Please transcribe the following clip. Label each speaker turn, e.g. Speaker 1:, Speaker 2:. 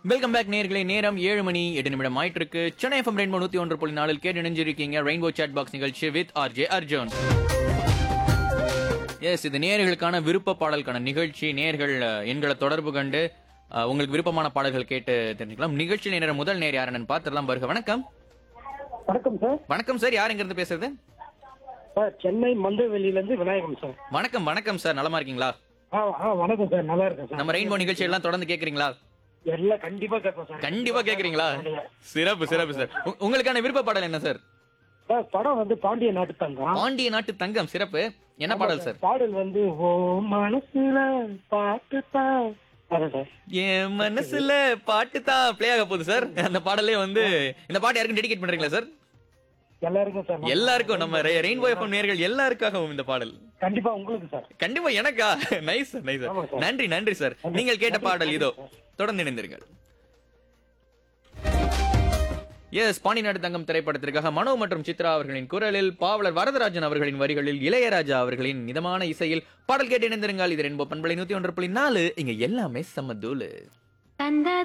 Speaker 1: Welcome back நேர்களே நேரம் ஏழு மணி எட்டு நிமிடம் ஆயிட்டு இருக்கு சென்னை எஃப்எம் ரெயின்போ நூத்தி ஒன்று புள்ளி நாலில் கேட்டு இணைஞ்சிருக்கீங்க ரெயின்போ சாட் பாக்ஸ் நிகழ்ச்சி வித் ஆர்ஜே அர்ஜுன் எஸ் இது நேர்களுக்கான விருப்ப பாடலுக்கான நிகழ்ச்சி நேர்கள் அஹ், எண்களை தொடர்பு கண்டு அஹ், உங்களுக்கு விருப்பமான பாடல்கள் கேட்டு தெரிஞ்சுக்கலாம் நிகழ்ச்சி நேர முதல் நேர் யாருன்னு பார்த்துடலாம் பாருங்க வணக்கம்
Speaker 2: வணக்கம் சார்
Speaker 1: வணக்கம் சார் யார் இருந்து பேசுறது
Speaker 2: சார் சென்னை மந்தவெளியில இருந்து விநாயகம் சார்
Speaker 1: வணக்கம் வணக்கம் சார் நலமா இருக்கீங்களா
Speaker 2: ஆ ஆ வணக்கம் சார் நல்லா இருக்கேன் சார்
Speaker 1: நம்ம ரெயின்போ நிகழ்ச்சி எல்லாம் தொடர்ந்து கேக்குறீங்களா
Speaker 2: எல்லாம் கண்டிப்பா கேட்போம் சார்
Speaker 1: கண்டிப்பா கேக்குறீங்களா சிறப்பு சிறப்பு சார் உ- உங்களுக்கான விருப்ப பாடல் என்ன சார்
Speaker 2: சார் படம் வந்து பாண்டிய நாட்டு தங்கம்
Speaker 1: பாண்டிய நாட்டு தங்கம் சிறப்பு என்ன பாடல் சார்
Speaker 2: பாடல் வந்து ஓ மனசுல பாட்டு தான் அதான் சார்
Speaker 1: என் மனசுல பாட்டு தான் பிளே ஆக போகுது சார் அந்த பாடலே வந்து இந்த பாட்டு யாருக்கும் டெடிகேட் பண்றீங்களா சார்
Speaker 2: எல்லாருக்கும் சார்
Speaker 1: எல்லாருக்கும் நம்ம ரெயின்போ எஃப்எம் நேர்கள் எல்லாருக்காகவும் இந்த பாடல்
Speaker 2: கண்டிப்பா உங்களுக்கு சார்
Speaker 1: கண்டிப்பா எனக்கா நைஸ் சார் நைஸ்
Speaker 2: ஆமா
Speaker 1: சார்
Speaker 2: சார்.
Speaker 1: நன்றி நன்றி சார் நீங்கள் கேட்ட பாடல் இதோ தொடர்ந்து இணைந்திருங்கள் எஸ் பாண்டிநாடு தங்கம் திரைப்படத்திற்காக மனோ மற்றும் சித்ரா அவர்களின் குரலில் பாவலர் வரதராஜன் அவர்களின் வரிகளில் இளையராஜா அவர்களின் மிதமான இசையில் பாடல் கேட்டு இணைந்திருங்கள் இது ரென்போ பண்பலை நூத்தி ஒன்று புள்ளி நாலு இங்க எல்லாமே சமதூளு
Speaker 3: தந்தத